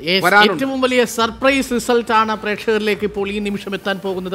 Yes, വരാനുണ്ട് ഏറ്റവും വലിയ സർപ്രൈസ് റിസൾട്ട് ആണ് പ്രേക്ഷകരിലേക്ക് ഇപ്പോൾ ഈ നിമിഷം എത്താൻ പോകുന്നത്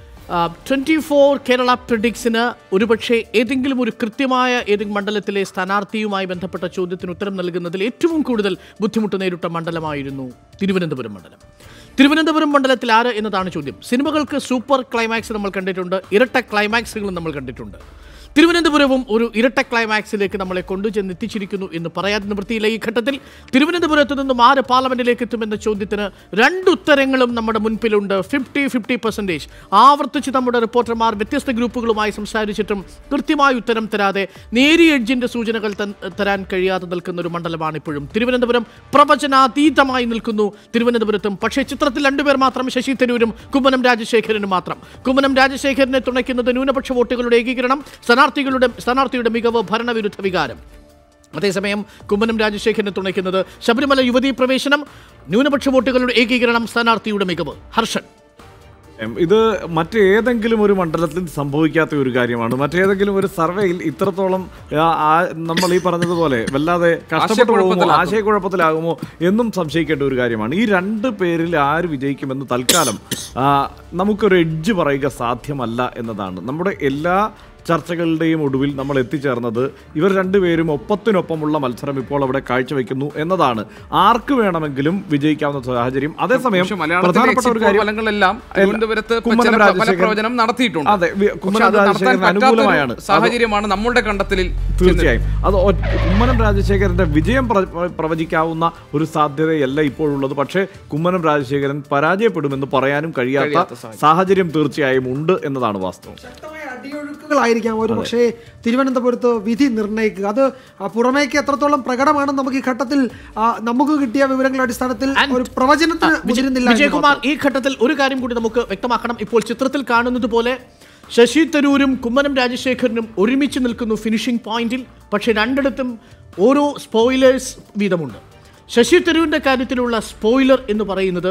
ട്വന്റി ഫോർ കേരള പ്രിഡിക്സിന് ഒരുപക്ഷെ ഏതെങ്കിലും ഒരു കൃത്യമായ ഏതെങ്കിലും മണ്ഡലത്തിലെ സ്ഥാനാർത്ഥിയുമായി ബന്ധപ്പെട്ട ചോദ്യത്തിന് ഉത്തരം നൽകുന്നതിൽ ഏറ്റവും കൂടുതൽ ബുദ്ധിമുട്ട് നേരിട്ട മണ്ഡലമായിരുന്നു തിരുവനന്തപുരം മണ്ഡലം തിരുവനന്തപുരം മണ്ഡലത്തിൽ ആര് എന്നതാണ് ചോദ്യം സിനിമകൾക്ക് സൂപ്പർ ക്ലൈമാക്സ് നമ്മൾ കണ്ടിട്ടുണ്ട് ഇരട്ട ക്ലൈമാക്സുകളും നമ്മൾ കണ്ടിട്ടുണ്ട് തിരുവനന്തപുരവും ഒരു ഇരട്ട ക്ലൈമാക്സിലേക്ക് നമ്മളെ കൊണ്ടുചെന്ന് എത്തിച്ചിരിക്കുന്നു എന്ന് പറയാതെ നിവൃത്തിയില്ല ഈ ഘട്ടത്തിൽ തിരുവനന്തപുരത്ത് നിന്നും ആര് പാർലമെന്റിലേക്ക് എത്തുമെന്ന ചോദ്യത്തിന് രണ്ട് ഉത്തരങ്ങളും നമ്മുടെ മുൻപിലുണ്ട് ഫിഫ്റ്റി ഫിഫ്റ്റി പെർസെൻറ്റേജ് ആവർത്തിച്ച് നമ്മുടെ റിപ്പോർട്ടർമാർ വ്യത്യസ്ത ഗ്രൂപ്പുകളുമായി സംസാരിച്ചിട്ടും കൃത്യമായ ഉത്തരം തരാതെ നേരിയ എഡ്ജിന്റെ സൂചനകൾ തൻ- തരാൻ കഴിയാതെ നിൽക്കുന്ന ഒരു മണ്ഡലമാണ് ഇപ്പോഴും തിരുവനന്തപുരം പ്രവചനാതീതമായി നിൽക്കുന്നു തിരുവനന്തപുരത്തും പക്ഷേ ചിത്രത്തിൽ രണ്ടുപേർ മാത്രം ശശി തരൂരും കുമ്മനം രാജശേഖരനും മാത്രം കുമ്മനം രാജശേഖരനെ തുണയ്ക്കുന്നത് ന്യൂനപക്ഷ വോട്ടുകളുടെ ഏകീകരണം സ്ഥാനാർത്ഥികളുടെ സ്ഥാനാർത്ഥിയുടെ മികവ് ഭരണവിരുദ്ധ വികാരം അതേസമയം കുമ്മനം രാജശേഖരനെ തുണയ്ക്കുന്നത് ശബരിമല യുവതീ പ്രവേശനം ന്യൂനപക്ഷ വോട്ടുകളുടെ ഏകീകരണം സ്ഥാനാർത്ഥിയുടെ മികവ് ഹർഷൻ എം, ഇത് മറ്റേതെങ്കിലും ഒരു മണ്ഡലത്തിൽ സംഭവിക്കാത്ത ഒരു കാര്യമാണ് മറ്റേതെങ്കിലും ഒരു സർവേയിൽ ഇത്രത്തോളം ആ, ആ, നമ്മൾ ഈ പറഞ്ഞതുപോലെ വല്ലാതെ കഷ്ടപ്പെട്ടു പോകുമോ ആശയക്കുഴപ്പത്തിലാക്കും. ആശയക്കുഴപ്പത്തിലാകുമോ എന്നും സംശയിക്കേണ്ട ഒരു കാര്യമാണ് ഈ രണ്ട് പേരിൽ ആര് വിജയിക്കുമെന്ന് തൽക്കാലം ആ, നമുക്കൊരു എഡ്ജ് പറയുക സാധ്യമല്ല എന്നതാണ് നമ്മുടെ എല്ലാ ചർച്ചകളുടെയും ഒടുവിൽ നമ്മൾ എത്തിച്ചേർന്നത് ഇവർ രണ്ടുപേരും ഒപ്പത്തിനൊപ്പമുള്ള മത്സരം ഇപ്പോൾ അവിടെ കാഴ്ചവെക്കുന്നു എന്നതാണ് ആർക്ക് വേണമെങ്കിലും വിജയിക്കാവുന്ന സാഹചര്യം അതേസമയം പക്ഷേ മലയാളത്തിലെ പ്രധാനപ്പെട്ട ഒരു exit poll കാര്യം ഫലങ്ങളെല്ലാം തിരുവനന്തപുരത്ത് കുമ്മനം ചില രാജശേഖരൻ- ഫലപ്രവചനം നടത്തിയിട്ടുണ്ട് അതെ, വി- പക്ഷേ കുമ്മനം അത് നടത്താൻ രാജശേഖരന് പറ്റാത്തൊരു അനുകൂലമായാണ്. അത് സാഹചര്യമാണ് നമ്മളുടെ കണ്ടെത്തലിൽ തീർച്ചയായും അത് ഒ- കുമ്മനം രാജശേഖരന്റെ വിജയം പ്ര- പ്ര- പ്രവചിക്കാവുന്ന ഒരു സാധ്യതയല്ല ഇപ്പോഴുള്ളത് പക്ഷേ കുമ്മനം രാജശേഖരൻ പരാജയപ്പെടുമെന്ന് പറയാനും കഴിയാത്ത കഴിയാത്ത സാഹചര്യം തീർച്ചയായും ഉണ്ട് എന്നതാണ് വാസ്തവം ശക്തമായ അടിയൊഴുക്കുകളായിരിക്കാം ഒരു പക്ഷേ തിരുവനന്തപുരത്ത് വിധി നിർണ്ണയിക്കുക അത് ആ, പുറമേക്ക് എത്രത്തോളം പ്രകടമാണെന്ന് നമുക്ക് ഈ ഘട്ടത്തിൽ ആ, നമുക്ക് കിട്ടിയ വിവരങ്ങളുടെ അടിസ്ഥാനത്തിൽ And- ഒരു പ്രവചനത്തിന് മുതിരുന്നില്ല എന്ന് വിജയകുമാർ ഈ ഘട്ടത്തിൽ ഒരു കാര്യം കൂടി നമുക്ക് വ്യക്തമാക്കണം ഇപ്പോൾ ചിത്രത്തിൽ കാണുന്നത് പോലെ ശശി തരൂരും കുമ്മനം രാജശേഖരനും ഒരുമിച്ച് നിൽക്കുന്നു ഫിനിഷിംഗ് പോയിന്റിൽ പക്ഷേ രണ്ടിടത്തും ഓരോ സ്പോയിലേഴ്സ് വീതമുണ്ട് ശശി തരൂരിൻ്റെ കാര്യത്തിലുള്ള സ്പോയിലർ എന്ന് പറയുന്നത്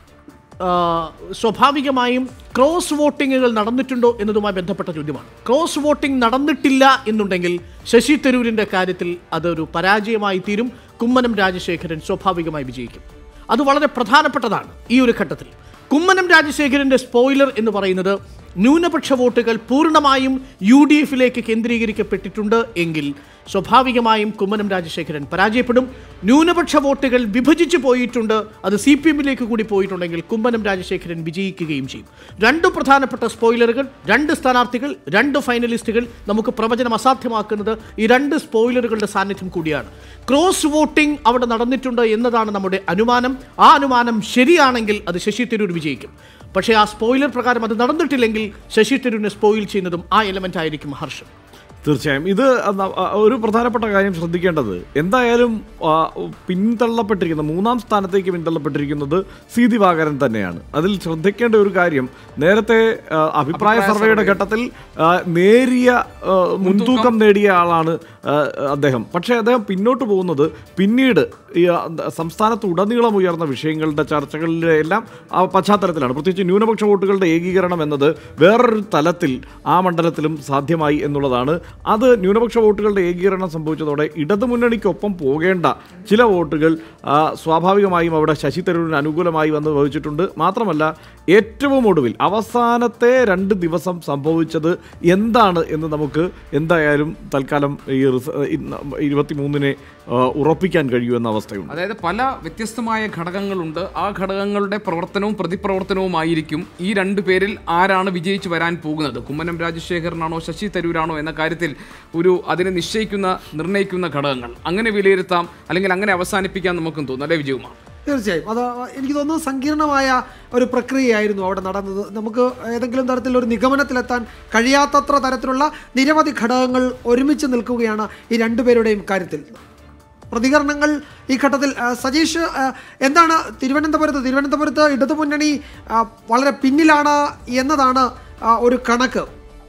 ആ, സ്വാഭാവികമായും ക്രോസ് വോട്ടിങ്ങുകൾ നടന്നിട്ടുണ്ടോ എന്നതുമായി ബന്ധപ്പെട്ട ചോദ്യമാണ് ക്രോസ് വോട്ടിംഗ് നടന്നിട്ടില്ല എന്നുണ്ടെങ്കിൽ ശശി തരൂരിൻ്റെ കാര്യത്തിൽ അതൊരു പരാജയമായി തീരും കുമ്മനം രാജശേഖരൻ സ്വാഭാവികമായി വിജയിക്കും അത് വളരെ പ്രധാനപ്പെട്ടതാണ് ഈ ഒരു ഘട്ടത്തിൽ കുമ്മനം രാജശേഖരന്റെ സ്പോയിലർ എന്ന് പറയുന്നത് ന്യൂനപക്ഷ വോട്ടുകൾ പൂർണ്ണമായും യു ഡി എഫിലേക്ക് കേന്ദ്രീകരിക്കപ്പെട്ടിട്ടുണ്ട് എങ്കിൽ സ്വാഭാവികമായും കുമ്മനം രാജശേഖരൻ പരാജയപ്പെടും ന്യൂനപക്ഷ വോട്ടുകൾ വിഭജിച്ചു പോയിട്ടുണ്ട് അത് സി പി എമ്മിലേക്ക് കൂടി പോയിട്ടുണ്ടെങ്കിൽ കുമ്മനം രാജശേഖരൻ വിജയിക്കുകയും ചെയ്യും രണ്ട് പ്രധാനപ്പെട്ട സ്പോയിലറുകൾ രണ്ട് സ്ഥാനാർത്ഥികൾ രണ്ട് ഫൈനലിസ്റ്റുകൾ നമുക്ക് പ്രവചനം അസാധ്യമാക്കുന്നത് ഈ രണ്ട് സ്പോയിലറുകളുടെ സാന്നിധ്യം കൂടിയാണ് ക്രോസ് വോട്ടിംഗ് അവിടെ നടന്നിട്ടുണ്ട് എന്നതാണ് നമ്മുടെ അനുമാനം ആ അനുമാനം ശരിയാണെങ്കിൽ അത് ശശി തരൂർ വിജയിക്കും പക്ഷേ ആ സ്പോയിലർ പ്രകാരം അത് നടന്നിട്ടില്ലെങ്കിൽ ശശി തരൂരിനെ സ്പോയിൽ ചെയ്യുന്നതും ആ എലമെന്റ് ആയിരിക്കും ഹർഷം തീർച്ചയായും ഇത് ന- ആ, ഒരു പ്രധാനപ്പെട്ട കാര്യം ശ്രദ്ധിക്കേണ്ടത് എന്തായാലും ആ, പിന്തള്ളപ്പെട്ടിരിക്കുന്ന മൂന്നാം സ്ഥാനത്തേക്ക് പിന്തള്ളപ്പെട്ടിരിക്കുന്നത് സി ദിവാകരൻ തന്നെയാണ് അതിൽ ശ്രദ്ധിക്കേണ്ട ഒരു കാര്യം നേരത്തെ ആ, അഭിപ്രായ സർവേയുടെ ഘട്ടത്തിൽ ആ, നേരിയ ആ, മുൻതൂക്കം നേടിയ ആളാണ് ആ, അദ്ദേഹം പക്ഷേ അദ്ദേഹം പിന്നോട്ട് പോകുന്നത് പിന്നീട് ഈ ആ, സംസ്ഥാനത്ത് ഉടനീളം ഉയർന്ന വിഷയങ്ങളുടെ ചർച്ചകളിലെ എല്ലാം ആ പശ്ചാത്തലത്തിലാണ് പ്രത്യേകിച്ച് ന്യൂനപക്ഷ വോട്ടുകളുടെ ഏകീകരണം എന്നത് വേറൊരു തലത്തിൽ ആ മണ്ഡലത്തിലും സാധ്യമായി എന്നുള്ളതാണ് അത് ന്യൂനപക്ഷ വോട്ടുകളുടെ ഏകീകരണം സംഭവിച്ചതോടെ ഇടതുമുന്നണിക്കൊപ്പം പോകേണ്ട ചില വോട്ടുകൾ ആ, സ്വാഭാവികമായും അവിടെ ശശി തരൂരിന് അനുകൂലമായി വന്ന് ഭവിച്ചിട്ടുണ്ട് മാത്രമല്ല ഏറ്റവും ഒടുവിൽ അവസാനത്തെ രണ്ട് ദിവസം സംഭവിച്ചത് എന്താണ് എന്ന് നമുക്ക് എന്തായാലും തൽക്കാലം ഈ റിസ- ഇന്ന് ഇരുപത്തിമൂന്നിനെ ആ, ഉറപ്പിക്കാൻ കഴിയുമെന്ന അവസ്ഥയുണ്ട് അതായത് പല വ്യത്യസ്തമായ ഘടകങ്ങളുണ്ട് ആ ഘടകങ്ങളുടെ പ്രവർത്തനവും പ്രതിപ്രവർത്തനവുമായിരിക്കും ഈ രണ്ടു പേരിൽ ആരാണ് വിജയിച്ചു വരാൻ പോകുന്നത് കുമ്മനം രാജശേഖരനാണോ ശശി തരൂരാണോ എന്ന കാര്യത്തിൽ ഒരു അതിനെ നിശ്ചയിക്കുന്ന നിർണ്ണയിക്കുന്ന ഘടകങ്ങൾ അങ്ങനെ വിലയിരുത്താം അല്ലെങ്കിൽ അങ്ങനെ അവസാനിപ്പിക്കാൻ നമുക്കും തോന്നുന്നു അല്ലേ വിജയകുമാർ തീർച്ചയായും അത് എനിക്ക് തോന്നുന്നു സങ്കീർണമായ ഒരു പ്രക്രിയയായിരുന്നു അവിടെ നടന്നത് നമുക്ക് ഏതെങ്കിലും തരത്തിൽ ഒരു നിഗമനത്തിലെത്താൻ കഴിയാത്തത്ര തരത്തിലുള്ള നിരവധി ഘടകങ്ങൾ ഒരുമിച്ച് നിൽക്കുകയാണ് ഈ രണ്ടുപേരുടെയും കാര്യത്തിൽ പ്രതികരണങ്ങൾ ഈ ഘട്ടത്തിൽ ആ, സജീഷ് ആ, എന്താണ് തിരുവനന്തപുരത്ത് തിരുവനന്തപുരത്ത് ഇടതുമുന്നണി ആ, വളരെ പിന്നിലാണ് എന്നതാണ് ആ, ഒരു കണക്ക്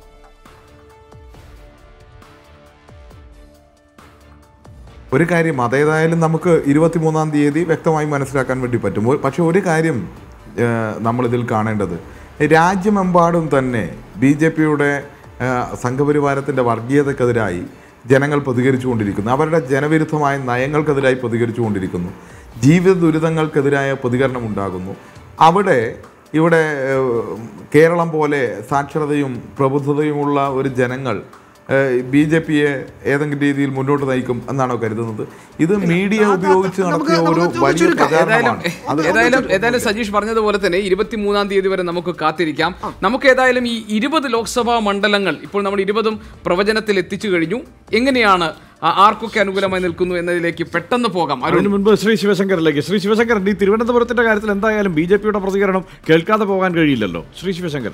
ഒരു കാര്യം അതേതായാലും നമുക്ക് ഇരുപത്തിമൂന്നാം തീയതി വ്യക്തമായി മനസ്സിലാക്കാൻ വേണ്ടി പറ്റും ഒരു- പക്ഷെ ഒരു കാര്യം ഏഹ്, നമ്മളിതിൽ കാണേണ്ടത് രാജ്യമെമ്പാടും തന്നെ ബി ജെ പിയുടെ സംഘപരിവാരത്തിൻ്റെ വർഗീയതക്കെതിരായി ജനങ്ങൾ പ്രതികരിച്ചുകൊണ്ടിരിക്കുന്നു അവരുടെ ജനവിരുദ്ധമായ നയങ്ങൾക്കെതിരായി പ്രതികരിച്ചുകൊണ്ടിരിക്കുന്നു ജീവിത ദുരിതങ്ങൾക്കെതിരായ പ്രതികരണം ഉണ്ടാകുന്നു അവിടെ ഇവിടെ ഏഹ്, കേരളം പോലെ സാക്ഷരതയും പ്രബുദ്ധതയുമുള്ള ഒരു ജനങ്ങൾ ബി ജെ പിയെ ഏതെങ്കിലും രീതിയിൽ മുന്നോട്ട് നയിക്കും എന്നാണോ കരുതുന്നത് ഇത് മീഡിയ അത് ഉപയോഗിച്ച് നമുക്ക് നടത്തിയ ഒരു നമുക്ക് വലിയ ചുരുക്കാം. ഏതായാലും പ്രചാരണമാണ് അത് ഏതായാലും ഏതായാലും സജീഷ് പറഞ്ഞതുപോലെ തന്നെ ഇരുപത്തിമൂന്നാം തീയതി വരെ നമുക്ക് കാത്തിരിക്കാം നമുക്ക് ഏതായാലും ഈ ഇരുപത് ലോക്സഭാ മണ്ഡലങ്ങൾ ഇപ്പോൾ നമ്മൾ ഇരുപതും പ്രവചനത്തിൽ എത്തിച്ചു കഴിഞ്ഞു എങ്ങനെയാണ് ആ, ആർക്കൊക്കെ അനുകൂലമായി നിൽക്കുന്നു എന്നതിലേക്ക് പെട്ടെന്ന് പോകാം അരുൺ അതിനു മുൻപ് ശ്രീ ശിവശങ്കറിലേക്ക് ശ്രീ ശിവശങ്കരൻ ഈ തിരുവനന്തപുരത്തിന്റെ കാര്യത്തിൽ എന്തായാലും ബി ജെ പിയുടെ പ്രതികരണം കേൾക്കാതെ പോകാൻ കഴിയില്ലല്ലോ ശ്രീ ശിവശങ്കരൻ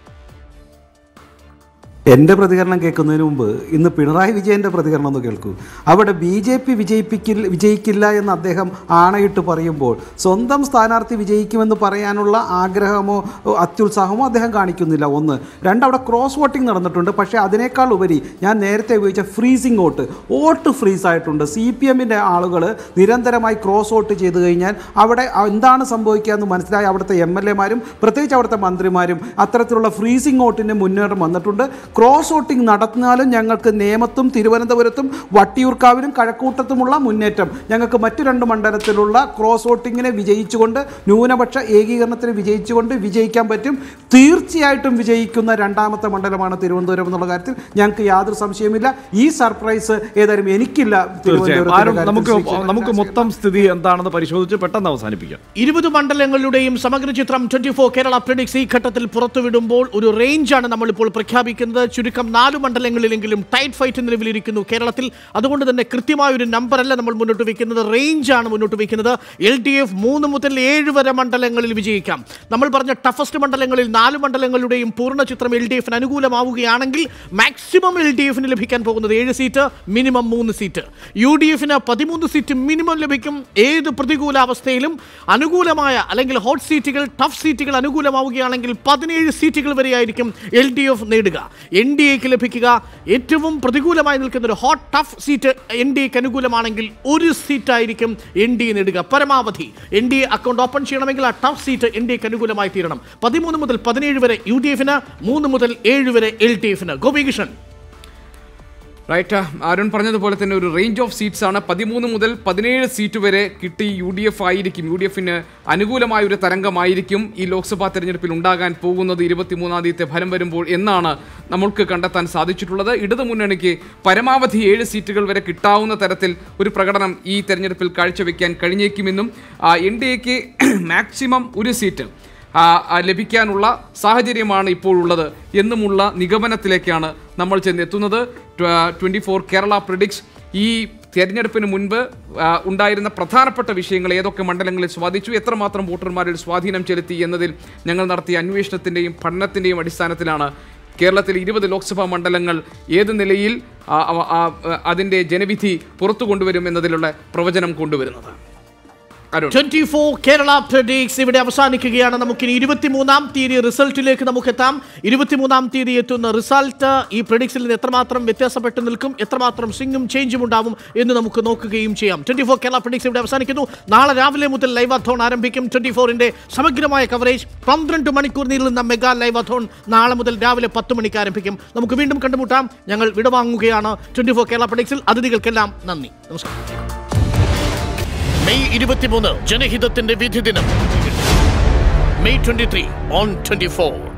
എൻ്റെ പ്രതികരണം കേൾക്കുന്നതിന് മുമ്പ് ഇന്ന് പിണറായി വിജയൻ്റെ പ്രതികരണം ഒന്ന് കേൾക്കൂ അവിടെ ബി ജെ പി വിജയിപ്പിക്കില്ല വിജയിക്കില്ല എന്ന് അദ്ദേഹം ആണയിട്ട് പറയുമ്പോൾ സ്വന്തം സ്ഥാനാർത്ഥി വിജയിക്കുമെന്ന് പറയാനുള്ള ആഗ്രഹമോ അത്യുത്സാഹമോ അദ്ദേഹം കാണിക്കുന്നില്ല ഒന്ന് രണ്ട് അവിടെ ക്രോസ് വോട്ടിംഗ് നടന്നിട്ടുണ്ട് പക്ഷേ അതിനേക്കാൾ ഉപരി ഞാൻ നേരത്തെ ഉപയോഗിച്ച ഫ്രീസിംഗ് വോട്ട് വോട്ട് ഫ്രീസ് ആയിട്ടുണ്ട് സി പി എമ്മിൻ്റെ ആളുകൾ നിരന്തരമായി ക്രോസ് വോട്ട് ചെയ്ത് കഴിഞ്ഞാൽ അവിടെ എന്താണ് സംഭവിക്കുക എന്ന് മനസ്സിലായി അവിടുത്തെ എം എൽ എമാരും പ്രത്യേകിച്ച് അവിടുത്തെ മന്ത്രിമാരും അത്തരത്തിലുള്ള ഫ്രീസിംഗ് വോട്ടിൻ്റെ മുന്നേറ്റം വന്നിട്ടുണ്ട് ക്രോസ് വോട്ടിംഗ് നടത്തിയാലും ഞങ്ങൾക്ക് നേമത്തും തിരുവനന്തപുരത്തും വട്ടിയൂർക്കാവിലും കഴക്കൂട്ടത്തുമുള്ള മുന്നേറ്റം ഞങ്ങൾക്ക് മറ്റു രണ്ട് മണ്ഡലത്തിലുള്ള ക്രോസ് വോട്ടിങ്ങിനെ വിജയിച്ചുകൊണ്ട് ന്യൂനപക്ഷ ഏകീകരണത്തിന് വിജയിച്ചുകൊണ്ട് വിജയിക്കാൻ പറ്റും തീർച്ചയായിട്ടും വിജയിക്കുന്ന രണ്ടാമത്തെ മണ്ഡലമാണ് തിരുവനന്തപുരം എന്നുള്ള കാര്യത്തിൽ ഞങ്ങൾക്ക് യാതൊരു സംശയമില്ല ഈ സർപ്രൈസ് ഏതായാലും എനിക്കില്ല തീർച്ചയായും ആരും തിരുവനന്തപുരത്തിന്റെ നമുക്ക് കാര്യത്തിൽ ശ്രീ നമുക്ക് മൊത്തം സ്ഥിതി എന്താണെന്ന് പരിശോധിച്ച് പെട്ടെന്ന് അവസാനിപ്പിക്കാം ഇരുപത് മണ്ഡലങ്ങളുടെയും സമഗ്ര ചിത്രം ട്വന്റി ഫോർ കേരള പ്രിഡിക്സ് ഈ ഘട്ടത്തിൽ പുറത്തുവിടുമ്പോൾ ഒരു റേഞ്ചാണ് നമ്മളിപ്പോൾ പ്രഖ്യാപിക്കുന്നത് ചുരുക്കം നാല് മണ്ഡലങ്ങളിലെങ്കിലും ടൈറ്റ് ഫൈറ്റ് നിലവിലിരിക്കുന്നു കേരളത്തിൽ അതുകൊണ്ട് തന്നെ കൃത്യമായ ഒരു നമ്പറല്ല നമ്മൾ മുന്നോട്ട് വയ്ക്കുന്നത് റേഞ്ചാണ് മുന്നോട്ട് വയ്ക്കുന്നത് എൽ ഡി എഫ് മൂന്ന് മുതൽ ഏഴ് വരെ മണ്ഡലങ്ങളിൽ വിജയിക്കാം നമ്മൾ പറഞ്ഞ ടഫസ്റ്റ് മണ്ഡലങ്ങളിൽ നാല് മണ്ഡലങ്ങളുടെയും പൂർണ്ണ ചിത്രം എൽ ഡി എഫിന് അനുകൂലമാവുകയാണെങ്കിൽ മാക്സിമം എൽ ഡി എഫിന് ലഭിക്കാൻ പോകുന്നത് ഏഴ് സീറ്റ് മിനിമം മൂന്ന് സീറ്റ് യു ഡി എഫിന് പതിമൂന്ന് സീറ്റ് മിനിമം ലഭിക്കും ഏത് പ്രതികൂലാവസ്ഥയിലും അനുകൂലമായ അല്ലെങ്കിൽ ഹോട്ട് സീറ്റുകൾ ടഫ് സീറ്റുകൾ അനുകൂലമാവുകയാണെങ്കിൽ പതിനേഴ് സീറ്റുകൾ വരെയായിരിക്കും എൽ ഡി എഫ് നേടുക എൻ ഡി എക്ക് ലഭിക്കുക ഏറ്റവും പ്രതികൂലമായി നിൽക്കുന്ന ഒരു hot tough seat N D എക്ക് അനുകൂലമാണെങ്കിൽ ഒരു സീറ്റായിരിക്കും എൻ ഡി എ നേടുക പരമാവധി N D A account open ചെയ്യണമെങ്കിൽ ആ ടഫ് സീറ്റ് എൻ ഡി എക്ക് അനുകൂലമായി തീരണം പതിമൂന്ന് മുതൽ പതിനേഴ് വരെ യു ഡി എഫിന് മൂന്ന് മുതൽ ഏഴ് വരെ എൽ ഡി എഫിന് ഗോപികൃഷ്ണൻ റൈറ്റ് അരുൺ പറഞ്ഞതുപോലെ തന്നെ ഒരു റേഞ്ച് ഓഫ് സീറ്റ്സ് ആണ് പതിമൂന്ന് മുതൽ പതിനേഴ് സീറ്റ് വരെ കിട്ടി യു ഡി എഫ് ആയിരിക്കും യു ഡി എഫിന് അനുകൂലമായ ഒരു തരംഗമായിരിക്കും ഈ ലോക്സഭാ തെരഞ്ഞെടുപ്പിൽ ഉണ്ടാകാൻ പോകുന്നത് ഇരുപത്തിമൂന്നാം തീയതി ഫലം വരുമ്പോൾ എന്നാണ് നമ്മൾക്ക് കണ്ടെത്താൻ സാധിച്ചിട്ടുള്ളത് ഇടതു മുന്നണിക്ക് പരമാവധി ഏഴ് സീറ്റുകൾ വരെ കിട്ടാവുന്ന തരത്തിൽ ഒരു പ്രകടനം ഈ തെരഞ്ഞെടുപ്പിൽ കാഴ്ചവെക്കാൻ കഴിഞ്ഞേക്കുമെന്നും എൻ ഡി എക്ക് മാക്സിമം ഒരു സീറ്റ് ആ, ആ, ലഭിക്കാനുള്ള സാഹചര്യമാണ് ഇപ്പോഴുള്ളത് എന്നുമുള്ള നിഗമനത്തിലേക്കാണ് നമ്മൾ ചെന്നെത്തുന്നത് ട്വൻറ്റി ഫോർ കേരള പ്രിഡിക്സ് ഈ തെരഞ്ഞെടുപ്പിന് മുൻപ് ആ, ഉണ്ടായിരുന്ന പ്രധാനപ്പെട്ട വിഷയങ്ങൾ ഏതൊക്കെ മണ്ഡലങ്ങളിൽ സ്വാധീനിച്ചു എത്രമാത്രം വോട്ടർമാരിൽ സ്വാധീനം ചെലുത്തി എന്നതിൽ ഞങ്ങൾ നടത്തിയ അന്വേഷണത്തിൻ്റെയും പഠനത്തിൻ്റെയും അടിസ്ഥാനത്തിലാണ് കേരളത്തിൽ ഇരുപത് ലോക്സഭാ മണ്ഡലങ്ങൾ ഏത് നിലയിൽ ആ, ആ, ആ, അതിൻ്റെ ജനവിധി പുറത്തു കൊണ്ടുവരും എന്നതിലുള്ള പ്രവചനം കൊണ്ടുവരുന്നത് Arun twenty four Kerala predicts ഇവിടെ അവസാനിക്കുകയാണ് നമുക്കിനി ഇരുപത്തിമൂന്നാം തീയതി റിസൾട്ടിലേക്ക് നമുക്ക് എത്താം ഇരുപത്തിമൂന്നാം തീയതി എത്തുന്ന റിസൾട്ട് ഈ പ്രഡിക്സിൽ നിന്ന് എത്രമാത്രം വ്യത്യാസപ്പെട്ട് നിൽക്കും എത്രമാത്രം സ്വിങ്ങും ചേഞ്ചും ഉണ്ടാവും എന്ന് നമുക്ക് നോക്കുകയും ചെയ്യാം ട്വന്റി ഫോർ കേരള പ്രഡിക്സ് ഇവിടെ അവസാനിക്കുന്നു നാളെ രാവിലെ മുതൽ ലൈവ് അഥോൺ ആരംഭിക്കും ട്വന്റി ഫോറിന്റെ സമഗ്രമായ കവറേജ് പന്ത്രണ്ട് മണിക്കൂർ നീളുന്ന മെഗാ ലൈവ് അഥോൺ നാളെ മുതൽ രാവിലെ പത്ത് മണിക്ക് ആരംഭിക്കും നമുക്ക് വീണ്ടും കണ്ടുമുട്ടാം ഞങ്ങൾ വിടവാങ്ങുകയാണ് ട്വന്റി ഫോർ കേരള പ്രഡിക്സിൽ അതിഥികൾക്കെല്ലാം നന്ദി നമസ്കാരം മെയ് ഇരുപത്തിമൂന്ന് ജനഹിതത്തിന്റെ വിധി ദിനം May twenty three on twenty four